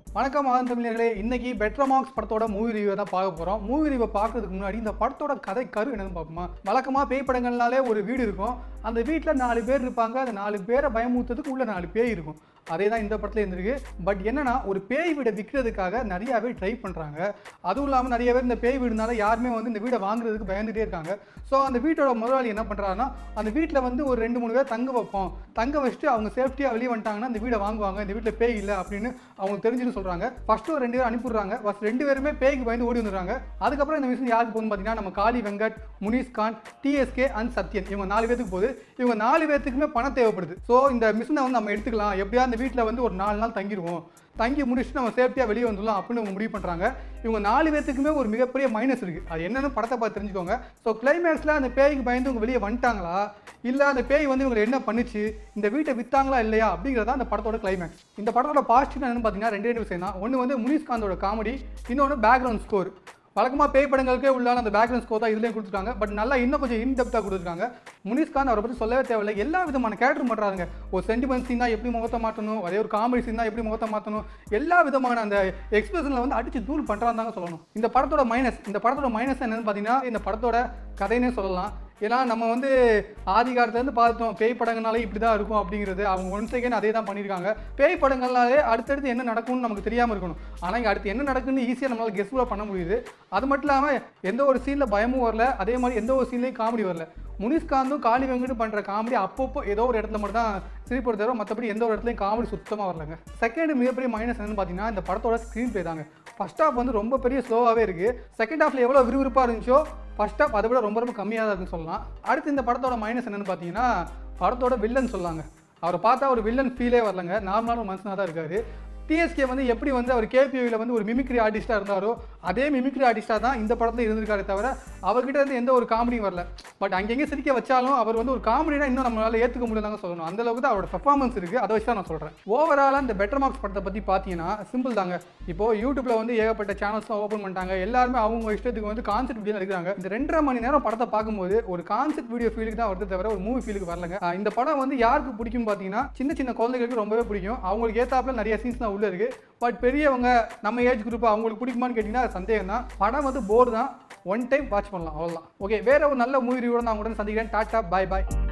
வணக்கம் ஆதன் தமிழர்களே இன்னைக்கு பெட்ரா மார்க்ஸ் படத்தோட மூவி ரிவ்யூ தான் பார்க்க போறோம் மூவி ரிவ்யூ பார்க்கறதுக்கு முன்னாடி இந்த படத்தோட கதை கரு என்னன்னு பார்ப்போமா வழக்கமா பேய் படங்கள்னாலே ஒரு வீடு இருக்கும் அந்த வீட்டில் நாலு பேர் இருப்பாங்க அந்த நாலு பேரை பயமுறுத்ததுக்கு உள்ள நாலு பேய் இருக்கும் அதே தான் இந்த படத்துல இருந்திருக்கு பட் என்னன்னா ஒரு பேய் வீடை விற்கிறதுக்காக நிறையாவே ட்ரை பண்றாங்க அதுவும் இல்லாமல் நிறைய பேர் இந்த பேய் வீடுனால யாருமே வந்து இந்த வீடை வாங்குறதுக்கு பயந்துட்டே இருக்காங்க ஸோ அந்த வீட்டோட முதலாளி என்ன பண்றாருன்னா அந்த வீட்டில் வந்து ஒரு ரெண்டு மூணு பேர் தங்க வைப்போம் தங்க வச்சுட்டு அவங்க சேஃப்டியாக வெளியே வந்துட்டாங்கன்னா இந்த வீடை வாங்குவாங்க இந்த வீட்டில் பேய் இல்லை அப்படின்னு அவங்களுக்கு தெரிஞ்சுன்னு சொல்றாங்க ஃபர்ஸ்ட் ஒரு ரெண்டு பேர் அனுப்பிடுறாங்க ஃபர்ஸ்ட் ரெண்டு பேருமே பேய்க்கு பயந்து ஓடி வந்துடுறாங்க அதுக்கப்புறம் இந்த விஷயம் யாருக்கு போகுதுன்னு பார்த்தீங்கன்னா நம்ம காளி வெங்கட் முனிஸ் கான் டிஎஸ்கே அண்ட் சத்யன் இவங்க நாலு பேத்துக்கு போகுது இவங்க நாலு பேத்துக்குமே பணம் தேவைப்படுது ஸோ இந்த மிஷினை வந்து நம்ம எடுத்துக்கலாம் எப்படியா அந்த வீட்டில் வந்து ஒரு நாலு நாள் தங்கிடுவோம் தங்கி முடிச்சுட்டு நம்ம சேஃப்டியாக வெளியே வந்துடலாம் அப்படின்னு அவங்க முடிவு பண்ணுறாங்க இவங்க நாலு பேத்துக்குமே ஒரு மிகப்பெரிய மைனஸ் இருக்குது அது என்னன்னு படத்தை பார்த்து தெரிஞ்சுக்கோங்க ஸோ கிளைமேக்ஸில் அந்த பேய்க்கு பயந்து இவங்க வெளியே வந்துட்டாங்களா இல்லை அந்த பேய் வந்து இவங்களை என்ன பண்ணுச்சு இந்த வீட்டை வித்தாங்களா இல்லையா அப்படிங்கிறதா அந்த படத்தோட கிளைமேக்ஸ் இந்த படத்தோட பாசிட்டிவ் என்னன்னு பார்த்தீங்கன்னா ரெண்டே ரெண்டு விஷயம் தான் ஒன்று வந்து முனிஸ்காந்தோட காமெடி இன்னொன்று பேக்ரவுண்ட் ஸ்கோர் வழக்கமாக பேய் படங்களுக்கே உள்ளான அந்த பேக்ரவுண்ட் ஸ்கோர் தான் இதுலேயும் கொடுத்துருக்காங்க பட் நல்லா இன்னும் கொஞ்சம் இன்டெப்த்தாக கொடுத்துருக்காங்க முனிஸ்கான் அவரை பற்றி சொல்லவே தேவையில்லை எல்லா விதமான கேரக்டர் பண்ணுறாங்க ஒரு சென்டிமெண்ட் சீன் தான் எப்படி முகத்தை மாற்றணும் அதே ஒரு காமெடி சீன் தான் எப்படி முகத்தை மாற்றணும் எல்லா விதமான அந்த எக்ஸ்பிரஷனில் வந்து அடிச்சு தூள் பண்ணுறாங்க சொல்லணும் இந்த படத்தோட மைனஸ் இந்த படத்தோட மைனஸ் என்னன்னு பார்த்தீங்கன்னா இந்த படத்தோட கதைனே சொல்லலாம் ஏன்னா நம்ம வந்து ஆதி காலத்துலேருந்து பார்த்தோம் பேய் படங்கள்னாலே இப்படி தான் இருக்கும் அப்படிங்கிறது அவங்க ஒன் செகண்ட் அதே தான் பண்ணியிருக்காங்க பேய் படங்கள்னாலே அடுத்தடுத்து என்ன நடக்கும்னு நமக்கு தெரியாமல் இருக்கணும் ஆனால் இங்கே அடுத்து என்ன நடக்குன்னு ஈஸியாக நம்மளால் கெஸ்ஃபுல்லாக பண்ண முடியுது அது மட்டும் இல்லாமல் எந்த ஒரு சீனில் பயமும் வரல அதே மாதிரி எந்த ஒரு சீன்லேயும் காமெடி வரல முனிஸ்காந்தும் காளி வெங்கடும் பண்ணுற காமெடி அப்பப்போ ஏதோ ஒரு இடத்துல மட்டும் தான் சிரிப்பு தவிர மற்றபடி எந்த ஒரு இடத்துலையும் காமெடி சுத்தமாக வரலங்க செகண்ட் மிகப்பெரிய மைனஸ் என்னன்னு பார்த்தீங்கன்னா இந்த படத்தோட ஸ்க்ரீன் ப்ளே தாங்க ஃபர்ஸ்ட் ஹாஃப் வந்து ரொம்ப பெரிய ஸ்லோவாகவே இருக்குது செகண்ட் ஹாஃப்ல எவ்வளோ விறுவிறுப்பாக இருந்துச்சோ ஃபர்ஸ்ட் ஹாஃப் அதை விட ரொம்ப ரொம்ப கம்மியாக தான் இருக்குன்னு சொல்லலாம் அடுத்து இந்த படத்தோட மைனஸ் என்னன்னு பார்த்தீங்கன்னா படத்தோட வில்லன் சொல்லாங்க அவரை பார்த்தா ஒரு வில்லன் ஃபீலே வரலங்க நார்மலான ஒரு மனுஷனாக தான் இருக்காரு டிஎஸ்கே வந்து எப்படி வந்து அவர் கேபியூவில் வந்து ஒரு மிமிக்ரி ஆர்டிஸ்ட்டாக இருந்தாரோ அதே மிமிக்ரி ஆர்டிஸ்ட்டாக தான் இந்த படத்தில் இருந்திருக்காரு தவிர அவர்கிட்ட இருந்து எந்த ஒரு காமெடியும் வரல பட் அங்கங்கே சிரிக்க வச்சாலும் அவர் வந்து ஒரு காமெடினா இன்னும் நம்மளால ஏற்றுக்க முடியலதாங்க சொல்லணும் அந்த அளவுக்கு தான் அவரோட பெர்ஃபார்மன்ஸ் இருக்குது அதை வச்சு தான் நான் சொல்கிறேன் ஓவராலாக இந்த பெட்டர் மார்க்ஸ் படத்தை பற்றி பார்த்தீங்கன்னா சிம்பிள் தாங்க இப்போ யூடியூப்ல வந்து ஏகப்பட்ட சேனல்ஸ்லாம் ஓப்பன் பண்ணிட்டாங்க எல்லாருமே அவங்க இஷ்டத்துக்கு வந்து கான்செப்ட் வீடியோ எடுக்கிறாங்க இந்த ரெண்டரை மணி நேரம் படத்தை பார்க்கும்போது ஒரு கான்செப்ட் வீடியோ ஃபீலுக்கு தான் வருது தவிர ஒரு மூவி ஃபீலுக்கு வரலங்க ஆஹ் இந்த படம் வந்து யாருக்கு பிடிக்கும் பார்த்தீங்கன்னா சின்ன சின்ன குழந்தைகளுக்கு ரொம்பவே பிடிக்கும் அவங்களுக்கு ஏத்தாப்புல நிறைய சீன்ஸ் தான் உள்ள இருக்கு பட் பெரியவங்க நம்ம ஏஜ் குரூப் அவங்களுக்கு பிடிக்குமான்னு கேட்டிங்கன்னா அது சந்தேகம் தான் படம் வந்து போர் தான் ஒன் டைம் வாட்ச் பண்ணலாம் அவ்வளோதான் ஓகே வேற ஒரு நல்ல மூவி ரிவ்யூ நான் உடனே சந்திக்கிறேன் டாட்டா பாய் பாய்